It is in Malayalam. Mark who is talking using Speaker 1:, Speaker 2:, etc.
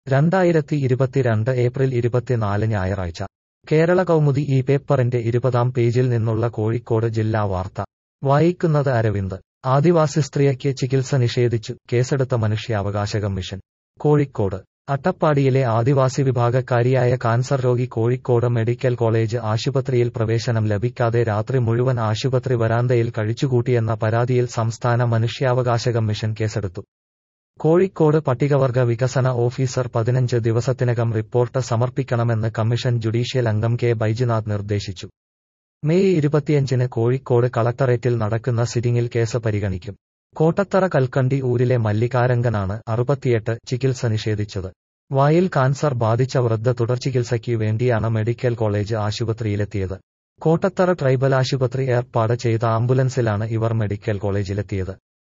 Speaker 1: രണ്ടായിരത്തി ഇരുപത്തിരണ്ട് ഏപ്രിൽ ഇരുപത്തിനാല് ഞായറാഴ്ച കേരള കൗമുദി ഈ പേപ്പറിന്റെ ഇരുപതാം പേജിൽ നിന്നുള്ള കോഴിക്കോട് ജില്ലാ വാർത്ത വായിക്കുന്നത് അരവിന്ദ് ആദിവാസി സ്ത്രീയ്ക്ക് ചികിത്സ നിഷേധിച്ചു കേസെടുത്ത മനുഷ്യാവകാശ കമ്മീഷൻ കോഴിക്കോട് അട്ടപ്പാടിയിലെ ആദിവാസി വിഭാഗക്കാരിയായ കാൻസർ രോഗി കോഴിക്കോട് മെഡിക്കൽ കോളേജ് ആശുപത്രിയിൽ പ്രവേശനം ലഭിക്കാതെ രാത്രി മുഴുവൻ ആശുപത്രി വരാന്തയിൽ കഴിച്ചുകൂട്ടിയെന്ന പരാതിയിൽ സംസ്ഥാന മനുഷ്യാവകാശ കമ്മീഷൻ കേസെടുത്തു കോഴിക്കോട് പട്ടികവർഗ വികസന ഓഫീസർ പതിനഞ്ച് ദിവസത്തിനകം റിപ്പോർട്ട് സമർപ്പിക്കണമെന്ന് കമ്മീഷൻ ജുഡീഷ്യൽ അംഗം കെ ബൈജുനാഥ് നിർദ്ദേശിച്ചു മെയ് ഇരുപത്തിയഞ്ചിന് കോഴിക്കോട് കളക്ടറേറ്റിൽ നടക്കുന്ന സിറ്റിംഗിൽ കേസ് പരിഗണിക്കും കോട്ടത്തറ കൽക്കണ്ടി ഊരിലെ മല്ലികാരംഗനാണ് അറുപത്തിയെട്ട് ചികിത്സ നിഷേധിച്ചത് വായിൽ കാൻസർ ബാധിച്ച വൃദ്ധ തുടർചികിത്സയ്ക്ക് വേണ്ടിയാണ് മെഡിക്കൽ കോളേജ് ആശുപത്രിയിലെത്തിയത് കോട്ടത്തറ ട്രൈബൽ ആശുപത്രി ഏർപ്പാട് ചെയ്ത ആംബുലൻസിലാണ് ഇവർ മെഡിക്കൽ കോളേജിലെത്തിയത്